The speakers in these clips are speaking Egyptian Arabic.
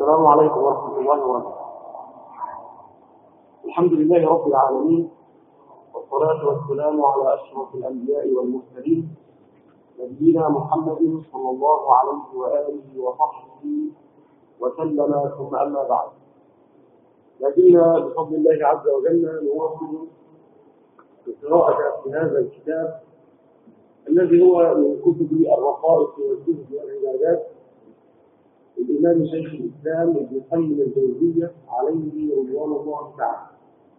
السلام عليكم ورحمة الله وبركاته الحمد لله رب العالمين والصلاة والسلام على أشرف الأنبياء والمرسلين نبينا محمد صلى الله عليه وآله وصحبه وسلم ثم أما بعد لدينا بفضل الله عز وجل نواصل القراءة في هذا الكتاب الذي هو من كتب الرقائق والزهد والعبادات الإمام شيخ الإسلام ابن قيم الجوزية عليه رضوان الله تعالى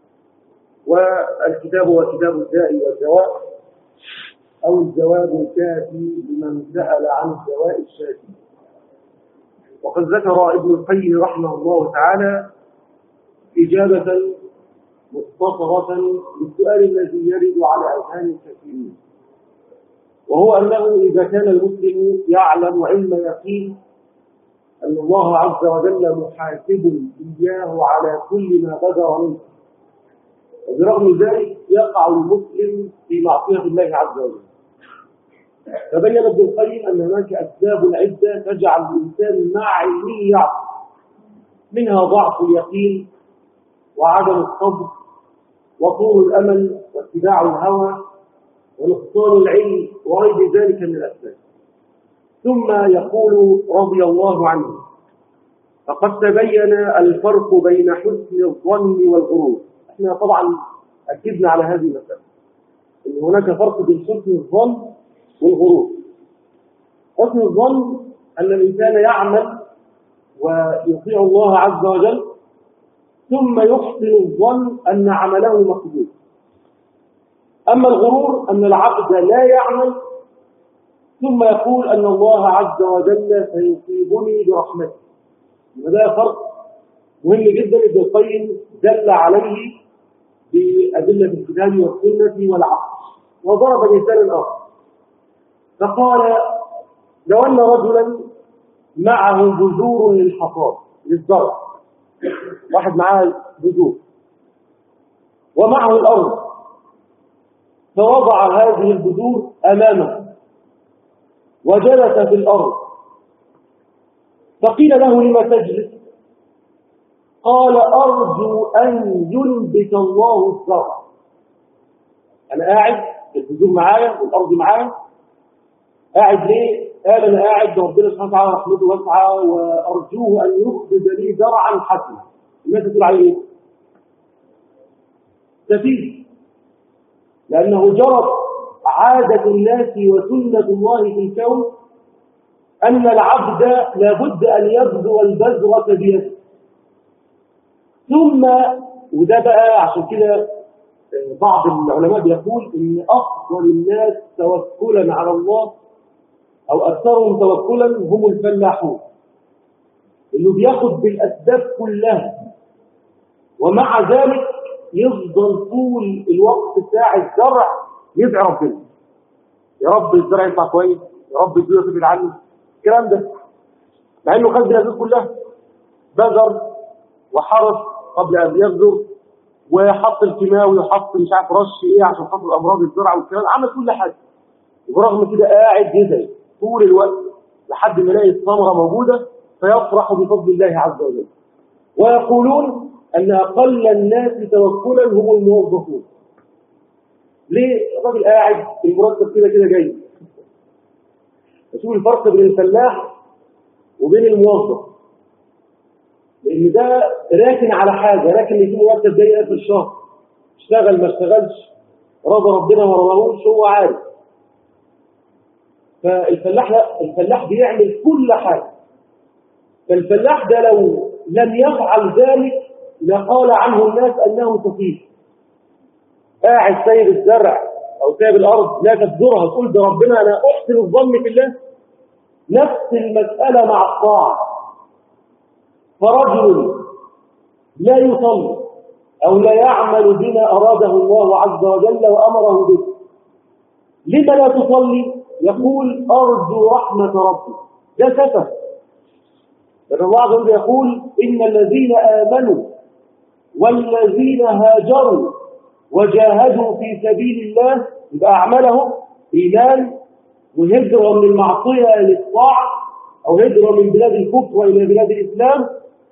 والكتاب هو كتاب الداء والدواء أو الجواب الكافي لمن سأل عن الدواء الشافي وقد ذكر ابن القيم رحمه الله تعالى إجابة مختصرة للسؤال الذي يرد على أذهان الكثيرين وهو أنه إذا كان المسلم يعلم علم يقين أن الله عز وجل محاسب إياه على كل ما بدر منه وبرغم ذلك يقع المسلم في معصية الله عز وجل فبين ابن القيم أن هناك أسباب عدة تجعل الإنسان مع علمه يعصي منها ضعف اليقين وعدم الصبر وطول الأمل واتباع الهوى ونقصان العلم وغير ذلك من الأسباب ثم يقول رضي الله عنه فقد تبين الفرق بين حسن الظن والغرور احنا طبعا أكدنا على هذه المسألة ان هناك فرق بين حسن الظن والغرور حسن الظن أن الإنسان يعمل ويطيع الله عز وجل ثم يحسن الظن أن عمله مقبول أما الغرور أن العبد لا يعمل ثم يقول أن الله عز وجل سيصيبني برحمته وده فرق مهم جدا ابن القيم دل عليه بأدلة الكتاب والسنة والعقل وضرب مثالا آخر فقال لو أن رجلا معه بذور للحصاد للزرع واحد معاه بذور ومعه الأرض فوضع هذه البذور أمامه وجلس في الأرض فقيل له لما تجلس قال أرجو أن ينبت الله الزرع أنا قاعد البذور معايا والأرض معايا قاعد ليه؟ قال أنا قاعد ربنا سبحانه وتعالى رحمته واسعة وأرجوه أن يخرج لي زرعا حسنا الناس تقول عليه إيه؟ سفيه لأنه جرت عادة الناس وسنة الله في الكون أن العبد لابد أن يبذر البذرة بيده ثم وده بقى عشان كده بعض العلماء بيقول ان افضل الناس توكلا على الله او اكثرهم توكلا هم الفلاحون انه بياخد بالاسباب كلها ومع ذلك يفضل طول الوقت بتاع الزرع يدعي ربنا يا رب الزرع يطلع كويس يا رب الدنيا تبعد عني الكلام ده مع انه خد بالاسباب كلها بذر وحرس قبل ان يبذر وحط الكيماوي وحط مش عارف رش ايه عشان خاطر امراض الزرع والكلام عمل كل حاجه وبرغم كده قاعد يدعي طول الوقت لحد ما يلاقي الثمره موجوده فيفرح بفضل الله عز وجل ويقولون ان اقل الناس توكلا هم الموظفون ليه الراجل قاعد المرتب كده كده جاي شوف الفرق بين الفلاح وبين الموظف لان ده راكن على حاجه راكن يجي مرتب جاي اخر الشهر اشتغل ما اشتغلش رضى ربنا ما رضاهوش هو عارف فالفلاح لا الفلاح بيعمل كل حاجه فالفلاح ده لو لم يفعل ذلك لقال عنه الناس انه سفيه قاعد سايب الزرع او سايب الارض لا تبذرها تقول ده ربنا انا احسن الظن في الله نفس المساله مع الطاعه فرجل لا يصلي أو لا يعمل بما أراده الله عز وجل وأمره به لما لا تصلي يقول أرجو رحمة ربي ده سفه لأن الله عز وجل يقول إن الذين آمنوا والذين هاجروا وجاهدوا في سبيل الله يبقى أعمالهم إيمان وهجرة من المعصية للطاعة أو هجرة من بلاد الكفر إلى بلاد الإسلام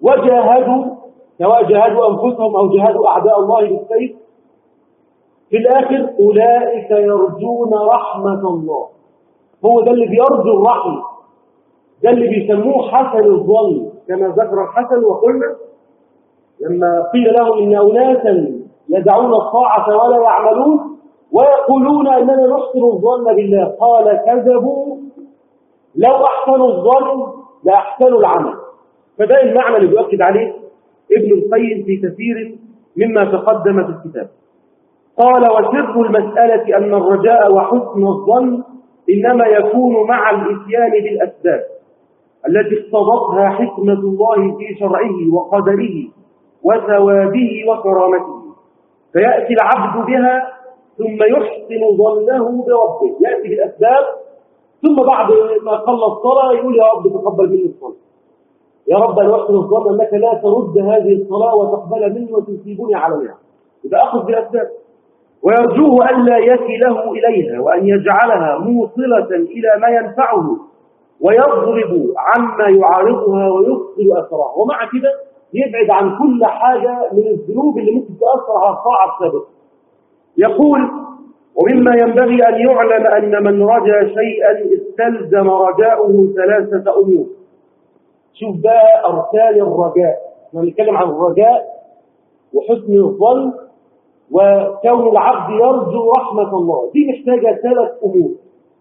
وجاهدوا سواء جاهدوا أنفسهم أو جاهدوا أعداء الله بالسيف في الآخر أولئك يرجون رحمة الله هو ده اللي بيرجو الرحمة ده اللي بيسموه حسن الظن كما ذكر الحسن وقلنا لما قيل له إن أناسا يدعون الطاعة ولا يعملون ويقولون أننا نحسن الظن بالله قال كذبوا لو أحسنوا الظن لأحسنوا العمل فده المعنى اللي بيؤكد عليه ابن القيم في كثير مما تقدم في الكتاب قال وسر المسألة أن الرجاء وحسن الظن إنما يكون مع الإتيان بالأسباب التي اقتضتها حكمة الله في شرعه وقدره وثوابه وكرامته فيأتي العبد بها ثم يحسن ظنه بربه يأتي بالأسباب ثم بعد ما قل الصلاة يقول يا رب تقبل مني الصلاة يا رب أنا أحسن الظن أنك لا ترد هذه الصلاة وتقبل مني وتنسيبني على النعم يبقى أخذ بالأسباب ويرجوه ألا يكله إليها وأن يجعلها موصلة إلى ما ينفعه ويضرب عما يعارضها ويفصل أثرها ومع كده يبعد عن كل حاجة من الذنوب اللي ممكن تأثر على الطاعة السابقة يقول ومما ينبغي أن يعلم أن من رجا شيئا استلزم رجاؤه ثلاثة أمور شوف بقى أركان الرجاء احنا بنتكلم عن الرجاء وحسن الظن وكون العبد يرجو رحمة الله دي محتاجة ثلاث أمور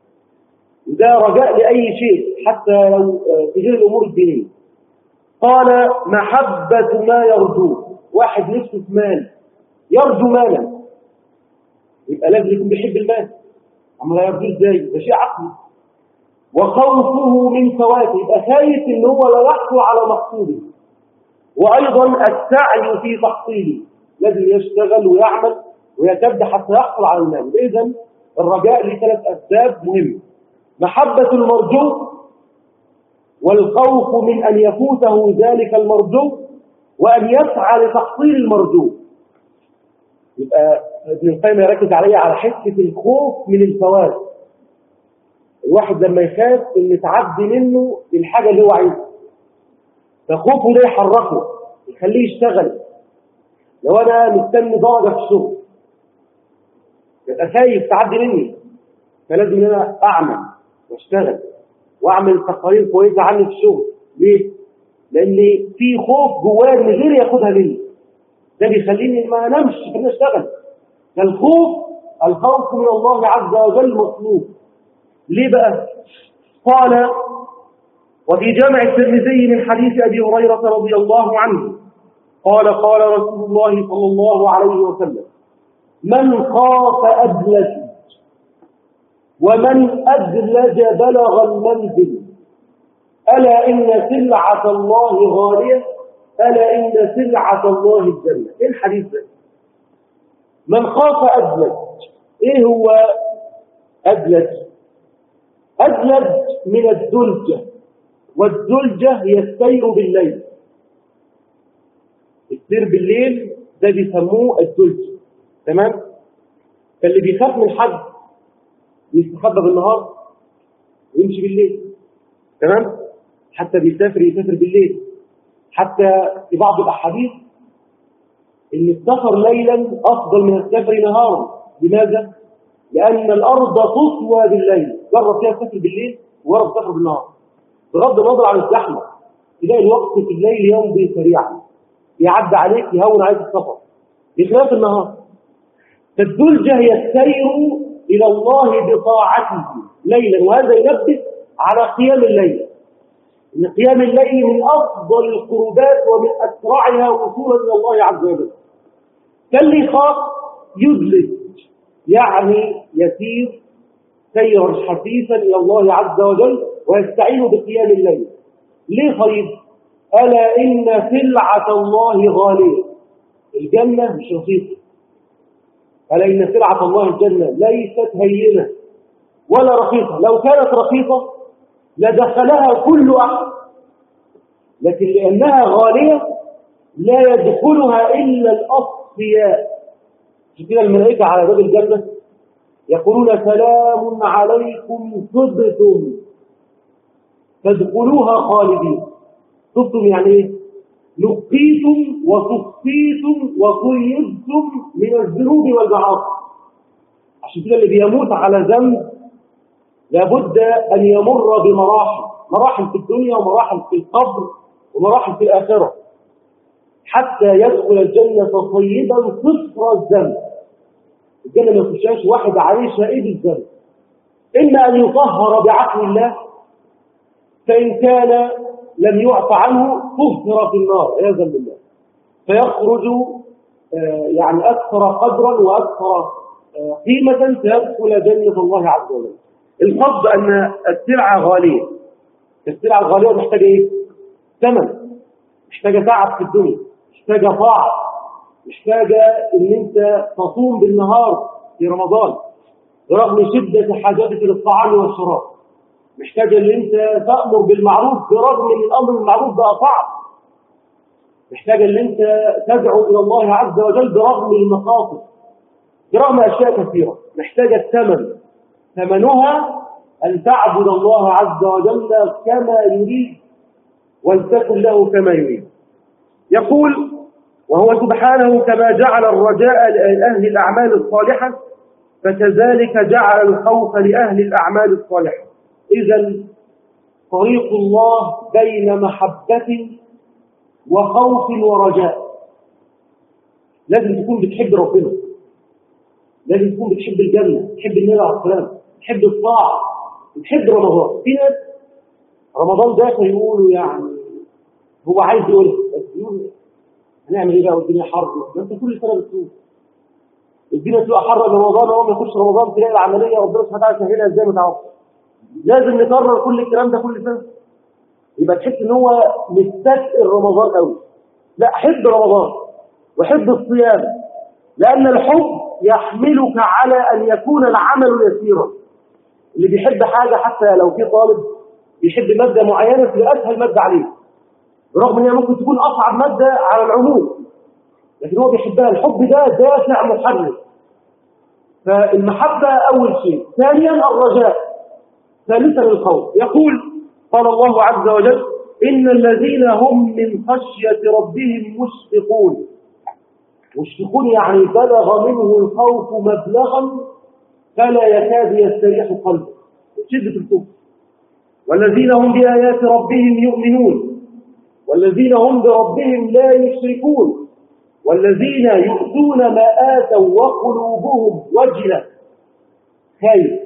وده رجاء لأي شيء حتى لو في غير الأمور الدينية قال محبة ما يرجوه واحد نفسه في مال يرجو مالا يبقى لازم يكون بيحب المال أما لا يرجوه ازاي ده شيء عقلي وخوفه من فواته يبقى خايف ان هو لا يحصل على مقصوده وايضا السعي في تحصيله لازم يشتغل ويعمل ويكد حتى يحصل على المال اذا الرجاء له ثلاث اسباب مهمه محبه المرجو والخوف من ان يفوته ذلك المرجو وان يسعى لتحصيل المرجو يبقى ابن القيم يركز عليه على حته الخوف من الفوات الواحد لما يخاف ان تعدي منه الحاجه اللي هو عايزها فخوفه ده يحركه يخليه يشتغل لو انا مستني درجه في الشغل يبقى خايف تعدي مني فلازم ان انا اعمل واشتغل واعمل تقارير كويسه عني في الشغل ليه؟ لان في خوف جوايا ان غيري ياخدها مني ده بيخليني ما انامش خليني اشتغل فالخوف الخوف من الله عز وجل مطلوب ليه بقى قال وفي جامع الترمذي من حديث ابي هريره رضي الله عنه قال قال رسول الله صلى الله عليه وسلم من خاف ادلج ومن ادلج بلغ المنزل الا ان سلعه الله غاليه الا ان سلعه الله الجنه ايه الحديث ده من خاف ادلج ايه هو ادلج أدلج من الدلجة والدلجة هي السير بالليل السير بالليل ده بيسموه الدلجة تمام فاللي بيخاف من حد يستخبى بالنهار ويمشي بالليل تمام حتى بيسافر يسافر بالليل حتى في بعض الأحاديث ان السفر ليلا أفضل من السفر نهارا لماذا؟ لأن الأرض تطوى بالليل جرب فيها تسافر بالليل وجرب تسافر بالنهار بغض النظر عن الزحمة تلاقي الوقت في الليل يمضي سريعا يعدي عليك يهون عليك السفر بخلاف النهار فالدلجة هي السير إلى الله بطاعته ليلا وهذا ينبه على قيام الليل إن قيام الليل من أفضل القربات ومن أسرعها وصولا إلى الله عز وجل فاللي خاف يدلج يعني يسير سيرا حثيثا إلى الله عز وجل ويستعين بقيام الليل ليه خريب ألا إن سلعة الله غالية الجنة مش رخيصة ألا إن سلعة الله الجنة ليست هينة ولا رخيصة لو كانت رخيصة لدخلها كل أحد لكن لأنها غالية لا يدخلها إلا الأصفياء كده الملائكة على باب الجنة يقولون سلام عليكم طبتم تدخلوها خالدين طبتم يعني ايه نقيتم وصفيتم وقيدتم من الذنوب والمعاصي عشان كده اللي بيموت على ذنب لابد أن يمر بمراحل مراحل في الدنيا ومراحل في القبر ومراحل في الآخرة حتى يدخل الجنة طيبا صفر الذنب الجنة ما يخشاش واحد عليه شائد الذنب إما أن يطهر بعقل الله فإن كان لم يعف عنه طهر في النار عياذا بالله فيخرج آه، يعني أكثر قدرا وأكثر آه، قيمة فيدخل جنة الله عز وجل القصد أن السلعة غالية السلعة الغالية محتاجة إيه؟ ثمن محتاجة تعب في الدنيا محتاجة طاعة محتاجة إن أنت تصوم بالنهار في رمضان برغم شدة حاجتك للطعام والشراب محتاجة ان انت تأمر بالمعروف برغم ان الامر بالمعروف بقى صعب محتاجة ان انت تدعو الى الله عز وجل برغم المقاصد برغم اشياء كثيرة محتاجة الثمن ثمنها ان تعبد الله عز وجل كما يريد ولتكن له كما يريد يقول وهو سبحانه كما جعل الرجاء لأهل الأعمال الصالحة فكذلك جعل الخوف لأهل الأعمال الصالحة إذا طريق الله بين محبة وخوف ورجاء لازم تكون بتحب ربنا لازم تكون بتحب الجنة تحب النبي عليه السلام تحب الطاعة تحب رمضان في ناس رمضان ده يقولوا يعني هو عايز يقول بس يقول هنعمل ايه بقى والدنيا حر ما انت كل سنه بتقول الدنيا تبقى حر رمضان اول ما يخش رمضان تلاقي العمليه ربنا سبحانه وتعالى يسهلها ازاي ما تعرفش لازم نكرر كل الكلام ده كل سنه يبقى تحس ان هو مستثقل رمضان قوي لا حب رمضان وحب الصيام لان الحب يحملك على ان يكون العمل يسيرا اللي بيحب حاجه حتى لو في طالب بيحب ماده معينه تبقى اسهل ماده عليه برغم ان هي ممكن تكون اصعب ماده على العموم لكن هو بيحبها الحب ده دافع محرك فالمحبه اول شيء ثانيا الرجاء ثالثا الخوف يقول قال الله عز وجل إن الذين هم من خشية ربهم مشفقون مشفقون يعني بلغ منه الخوف مبلغا فلا يكاد يستريح قلبه شدة الكفر والذين هم بآيات ربهم يؤمنون والذين هم بربهم لا يشركون والذين يؤتون ما آتوا وقلوبهم وجلة خير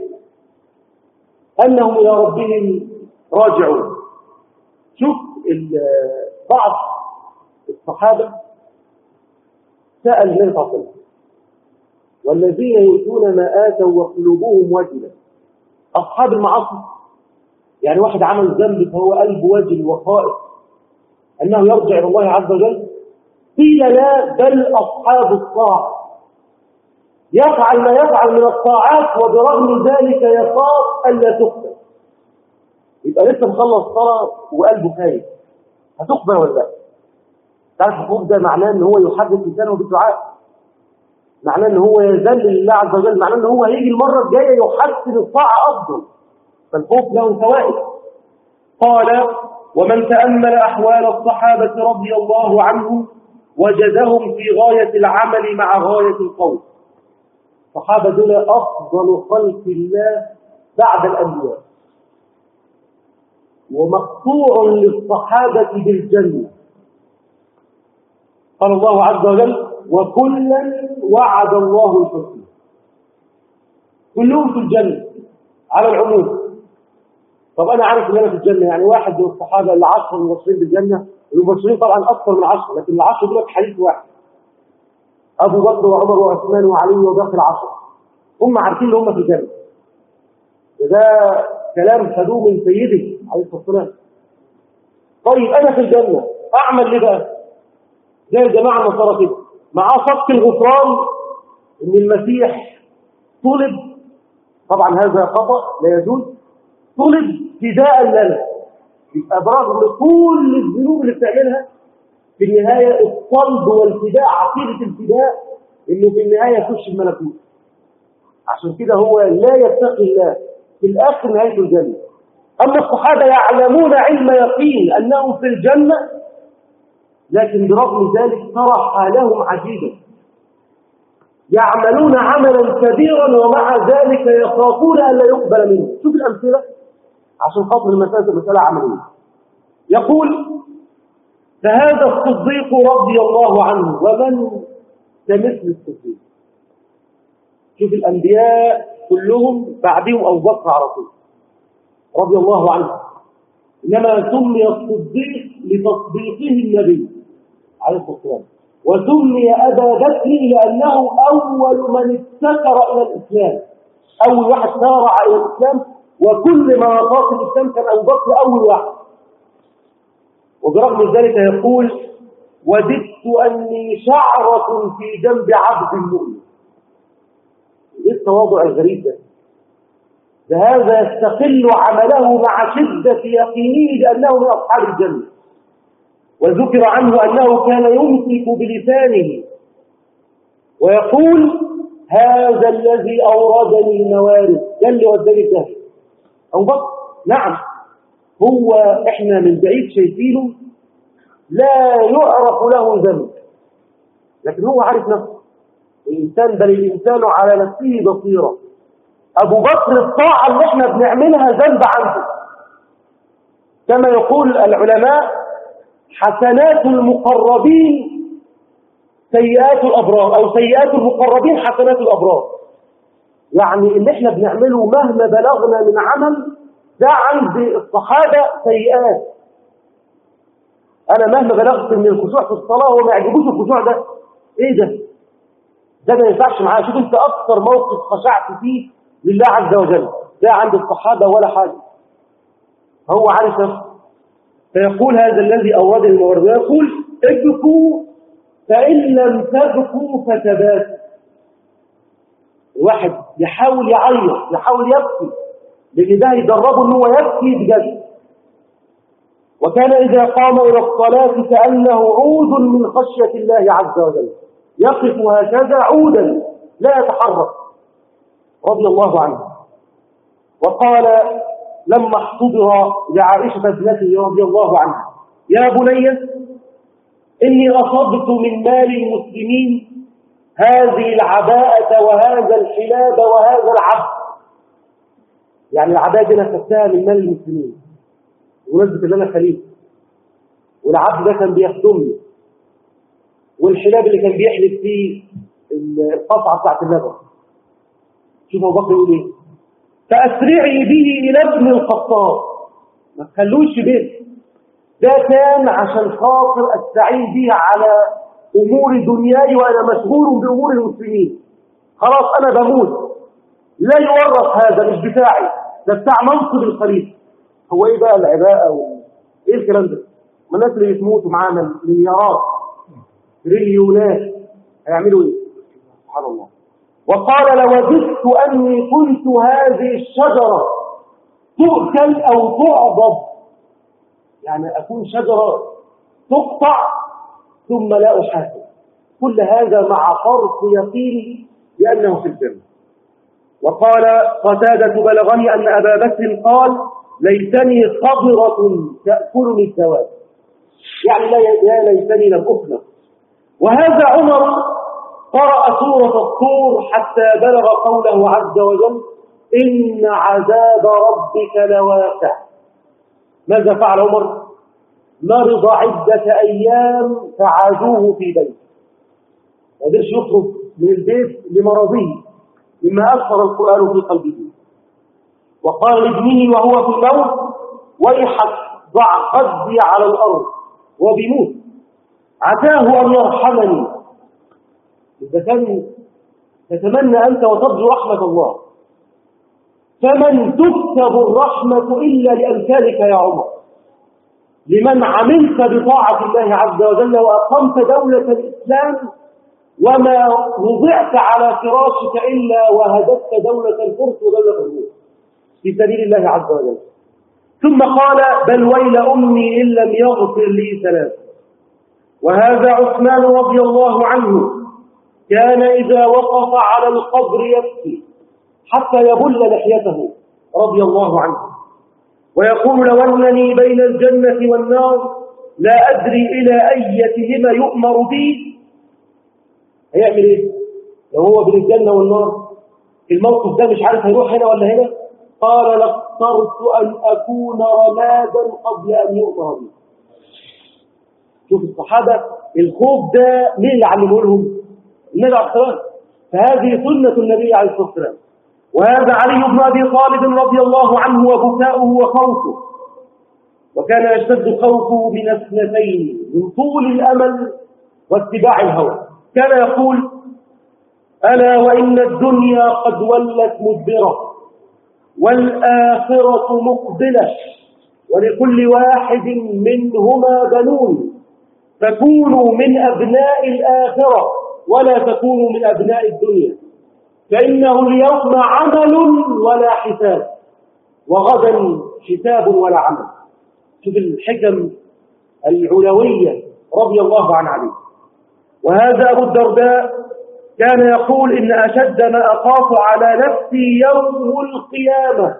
أنهم إلى ربهم راجعون شوف بعض الصحابة سأل النبي صلى الله عليه وسلم والذين يؤتون ما آتوا وقلوبهم وجلة أصحاب المعاصي يعني واحد عمل ذنب فهو قلبه وجل وخائف أنه يرجع إلى الله عز وجل قيل لا بل أصحاب الطاعة يفعل ما يفعل من الطاعات وبرغم ذلك يخاف ألا تقبل يبقى لسه مخلص صلاة وقلبه خايف هتقبل ولا لا؟ تعرف الخوف ده معناه ان هو يحدث لسانه بالدعاء معناه ان هو يذل لله عز وجل معناه ان هو هيجي المرة الجاية يحسن الطاعة أفضل فالخوف له فوائد قال ومن تأمل أحوال الصحابة رضي الله عنهم وجدهم في غاية العمل مع غاية القول الصحابة دول أفضل خلق الله بعد الأنبياء ومقطوع للصحابة بالجنة قال الله عز وجل وكلا وعد الله الحسنى كلهم في الجنة على العموم طب أنا عارف إن أنا في الجنة يعني واحد من الصحابة اللي عشر المبشرين بالجنة المبشرين طبعا أكثر من عشرة لكن العشرة دول حديث واحد أبو بكر وعمر وعثمان وعلي وباقي العشرة هم عارفين ان هم في الجنة ده كلام خدوه من سيدي عليه الصلاة والسلام طيب أنا في الجنة أعمل ليه بقى زي الجماعة النصارى كده معاه صفق الغفران إن المسيح طلب طبعا هذا خطأ لا يجوز طلب فداء لنا يبقى برغم كل الذنوب اللي بتعملها في النهاية الطلب والفداء عقيدة الفداء إنه في النهاية يخش الملكوت عشان كده هو لا يتقي الله في الآخر نهاية الجنة أما الصحابة يعلمون علم يقين أنهم في الجنة لكن برغم ذلك ترى حالهم عجيبا يعملون عملا كبيرا ومع ذلك يخافون أن لا يقبل منه شوف الأمثلة عشان خاطر المسألة مسألة عملية يقول فهذا الصديق رضي الله عنه ومن كمثل الصديق شوف الأنبياء كلهم بعدهم أبو بكر على طول رضي الله عنه إنما سمي الصديق لتصديقه النبي عليه الصلاة والسلام وسمي أبا بكر لأنه أول من ابتكر إلى الإسلام أول واحد سارع إلى الإسلام وكل ما مناطات الإسلام كان أبو بكر أول واحد وبرغم ذلك يقول وددت أني شعرة في جنب عبد المؤمن ايه التواضع الغريب ده ده هذا يستقل عمله مع شدة يقينه بأنه من أصحاب الجنة وذكر عنه أنه كان يمسك بلسانه ويقول هذا الذي أوردني الموارد ده اللي وداني الدهر أو بقى نعم هو إحنا من بعيد شايفينه لا يعرف له ذنب لكن هو عارف نفسه الإنسان بل الإنسان على نفسه بصيرة أبو بكر الطاعة اللي احنا بنعملها ذنب عنده كما يقول العلماء حسنات المقربين سيئات الأبرار أو سيئات المقربين حسنات الأبرار يعني اللي احنا بنعمله مهما بلغنا من عمل ده عند الصحابة سيئات أنا مهما بلغت من الخشوع في الصلاة وما يعجبوش الخشوع ده إيه ده؟ ده ما ينفعش معاه شوف أنت أكثر موقف خشعت فيه لله عز وجل ده عند الصحابة ولا حاجة هو عارف نفسه فيقول هذا الذي أورد المورد يقول ابكوا فإن لم تبكوا فتباتوا الواحد يحاول يعيط يحاول يبكي لأن ده يدربه أنه يبكي بجد وكان إذا قام إلى الصلاة كأنه عود من خشية الله عز وجل يقف هكذا عودا لا يتحرك رضي الله عنه وقال لما احتضر لعائشة ابنته رضي الله عنها يا بني إني أصبت من مال المسلمين هذه العباءة وهذا الحلاب وهذا العبد يعني العباءة دي أنا خدتها من مال المسلمين ونسبة اللي أنا خليفة والعبد ده كان بيخدمني والحلاب اللي كان بيحلب فيه القطعة بتاعت اللبن شوف أبو بكر يقول إيه فأسرعي به إلى ابن الخطاب ما تخلوش بيت ده كان عشان خاطر أستعين به على أمور دنياي وأنا مشغول بأمور المسلمين خلاص أنا بموت لا يورث هذا مش بتاعي ده بتاع منصب الخليفة هو إيه بقى العباءة و... إيه الكلام ده ما الناس اللي بتموتوا معانا مليارات تريليونات هيعملوا إيه سبحان الله وقال لوددت أني كنت هذه الشجرة تؤكل أو تعضب يعني أكون شجرة تقطع ثم لا أحاسب كل هذا مع فرط يقينه بأنه في الجنة وقال قتادة بلغني أن أبا بكر قال ليتني خضرة تأكلني الثواب يعني لا يا ليتني لم أخلق وهذا عمر قرأ سورة الطور حتى بلغ قوله عز وجل إن عذاب ربك لواقع ماذا فعل عمر مرض عدة أيام فعادوه في بيته ما قدرش يخرج من البيت لمرضه مما أثر القرآن في قلبه وقال لابنه وهو في الموت ويحك ضع قدي على الأرض وبموت عتاه أن يرحمني إذا كان تتمنى أنت وترجو رحمة الله فمن تكتب الرحمة إلا لأمثالك يا عمر لمن عملت بطاعة الله عز وجل وأقمت دولة الإسلام وما وضعت على فراشك إلا وهدفت دولة الفرس ودولة الروم في سبيل الله عز وجل ثم قال بل ويل أمي إن لم يغفر لي ثلاث وهذا عثمان رضي الله عنه كان إذا وقف على القبر يبكي حتى يبل لحيته رضي الله عنه ويقول لو أنني بين الجنة والنار لا أدري إلى أيتهما يؤمر بي هيعمل إيه؟ لو هو بين الجنة والنار الموقف ده مش عارف هيروح هنا ولا هنا قال لاخترت أن أكون رمادا قبل أن يؤمر بي شوف الصحابة الخوف ده مين اللي علمه لهم؟ النبي عليه الصلاة فهذه سنة النبي عليه الصلاة والسلام وهذا علي بن أبي طالب رضي الله عنه وبكاؤه وخوفه وكان يشتد خوفه من اثنتين من طول الأمل واتباع الهوى كان يقول ألا وإن الدنيا قد ولت مدبرة والآخرة مقبلة ولكل واحد منهما بنون فكونوا من أبناء الآخرة ولا تكونوا من أبناء الدنيا فإنه اليوم عمل ولا حساب وغدا حساب ولا عمل شوف الحكم العلوية رضي الله عن علي وهذا أبو الدرداء كان يقول إن أشد ما أخاف على نفسي يوم القيامة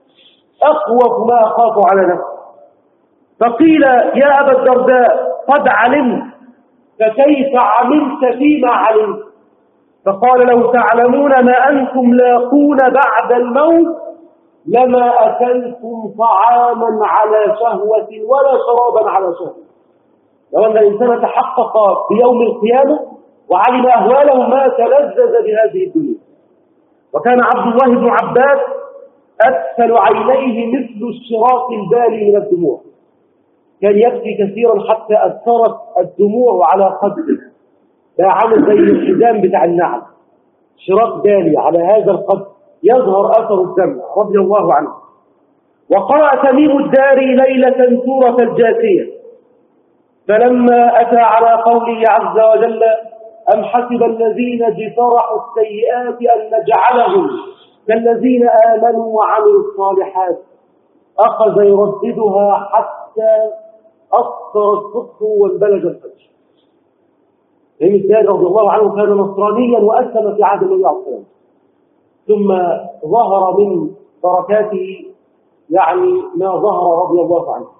أخوف ما أخاف على نفسي فقيل يا أبا الدرداء قد علمت فكيف عملت فيما علمت فقال لو تعلمون ما أنتم لاقون بعد الموت لما أكلتم طعاما على شهوة ولا شرابا على شهوة لو أن الإنسان تحقق بيوم القيامة وعلم أهواله ما تلذذ بهذه الدنيا وكان عبد الله بن عباس أدخل عينيه مثل الشراط البالي من الدموع كان يبكي كثيرا حتى أثرت الدموع على قدره ده عامل زي الحزام بتاع النعل شراط بالي على هذا القدر يظهر أثر الدم رضي الله عنه وقرأ تميم الداري ليلة سورة الجاثية فلما أتى على قوله عز وجل أم حسب الذين اجترحوا السيئات أن نجعلهم كالذين آمنوا وعملوا الصالحات أخذ يرددها حتى أصدر الصبح وانبلج الفجر ابن الزاد رضي الله عنه كان نصرانيا وأسلم في عهد النبي عليه الصلاة والسلام ثم ظهر من بركاته يعني ما ظهر رضي الله عنه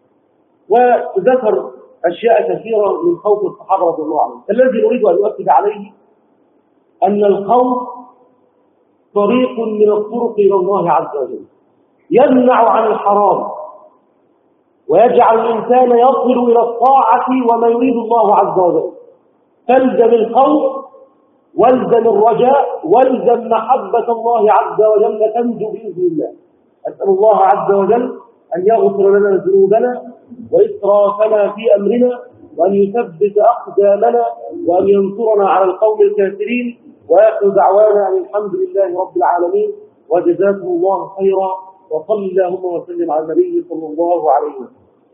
وذكر أشياء كثيرة من خوف الصحابة رضي الله عنهم الذي نريد أن نؤكد عليه أن الخوف طريق من الطرق إلى الله عز وجل يمنع عن الحرام ويجعل الإنسان يصل إلى الطاعة وما يريد الله عز وجل فالزم الخوف والزم الرجاء والزم محبة الله عز وجل تنجو بإذن الله أسأل الله عز وجل أن يغفر لنا ذنوبنا وإسرافنا في أمرنا وأن يثبت أقدامنا وأن ينصرنا على القوم الكافرين وآخر دعوانا أن الحمد لله رب العالمين وجزاكم الله خيرا وصلى اللهم وسلم على النبي صلى الله عليه وسلم